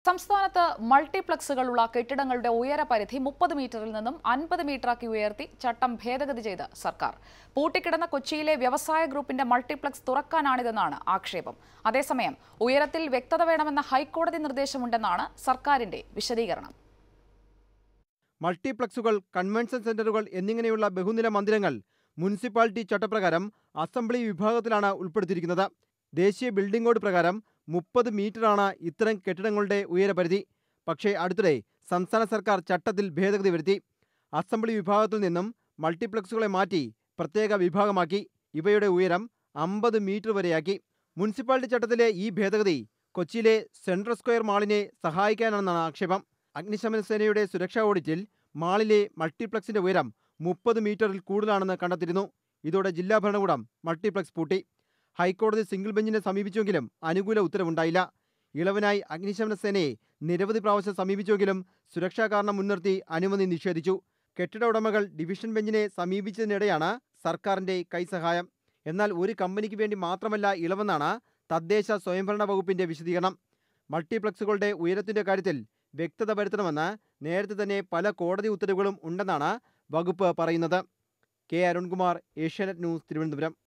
സംസ്ഥാനത്ത് മൾട്ടിപ്ലക്സുകളുള്ള കെട്ടിടങ്ങളുടെ ഉയരപരിധി മുപ്പത് മീറ്ററിൽ നിന്നും അൻപത് മീറ്ററാക്കി ഉയർത്തി ചട്ടം ഭേദഗതി ചെയ്ത് സർക്കാർ പൂട്ടിക്കിടന്ന കൊച്ചിയിലെ വ്യവസായ ഗ്രൂപ്പിന്റെ മൾട്ടിപ്ലക്സ് തുറക്കാനാണിതെന്നാണ് ആക്ഷേപം അതേസമയം ഉയരത്തിൽ വ്യക്തത വേണമെന്ന ഹൈക്കോടതി നിർദ്ദേശമുണ്ടെന്നാണ് സർക്കാരിന്റെ വിശദീകരണം മൾട്ടിപ്ലക്സുകൾ കൺവെൻഷൻ സെന്ററുകൾ എന്നിങ്ങനെയുള്ള ബഹുനില മന്ദിരങ്ങൾ മുനിസിപ്പാലിറ്റി ചട്ടപ്രകാരം അസംബ്ലി വിഭാഗത്തിലാണ് ഉൾപ്പെടുത്തിയിരിക്കുന്നത് ദേശീയ ബിൽഡിംഗ് കോഡ് പ്രകാരം മുപ്പത് മീറ്ററാണ് ഇത്തരം കെട്ടിടങ്ങളുടെ ഉയരപരിധി പക്ഷേ അടുത്തിടെ സംസ്ഥാന സർക്കാർ ചട്ടത്തിൽ ഭേദഗതി വരുത്തി അസംബ്ലി വിഭാഗത്തിൽ നിന്നും മൾട്ടിപ്ലക്സുകളെ മാറ്റി പ്രത്യേക വിഭാഗമാക്കി ഇവയുടെ ഉയരം അമ്പത് മീറ്റർ വരെയാക്കി മുനിസിപ്പാലിറ്റി ചട്ടത്തിലെ ഈ ഭേദഗതി കൊച്ചിയിലെ സെൻട്രൽ സ്ക്വയർ മാളിനെ സഹായിക്കാനാണെന്നാണ് ആക്ഷേപം അഗ്നിശമന സേനയുടെ സുരക്ഷാ ഓഡിറ്റിൽ മാളിലെ മൾട്ടിപ്ലക്സിന്റെ ഉയരം മുപ്പത് മീറ്ററിൽ കൂടുതലാണെന്ന് കണ്ടെത്തിയിരുന്നു ഇതോടെ ജില്ലാ ഭരണകൂടം മൾട്ടിപ്ലക്സ് പൂട്ടി ഹൈക്കോടതി സിംഗിൾ ബെഞ്ചിനെ സമീപിച്ചെങ്കിലും അനുകൂല ഉത്തരവുണ്ടായില്ല ഇളവനായി അഗ്നിശമന സേനയെ നിരവധി പ്രാവശ്യം സമീപിച്ചെങ്കിലും സുരക്ഷാ കാരണം മുൻനിർത്തി അനുമതി നിഷേധിച്ചു കെട്ടിട ഉടമകൾ ഡിവിഷൻ ബെഞ്ചിനെ സമീപിച്ചതിനിടെയാണ് സർക്കാരിന്റെ കൈസഹായം എന്നാൽ ഒരു കമ്പനിക്ക് വേണ്ടി മാത്രമല്ല ഇളവെന്നാണ് തദ്ദേശ സ്വയംഭരണ വകുപ്പിന്റെ വിശദീകരണം മൾട്ടിപ്ലക്സുകളുടെ ഉയരത്തിന്റെ കാര്യത്തിൽ വ്യക്തത വരുത്തണമെന്ന് നേരത്തെ തന്നെ പല കോടതി ഉത്തരവുകളും ഉണ്ടെന്നാണ് വകുപ്പ് പറയുന്നത് കെ അരുൺകുമാർ ഏഷ്യാനെറ്റ് ന്യൂസ് തിരുവനന്തപുരം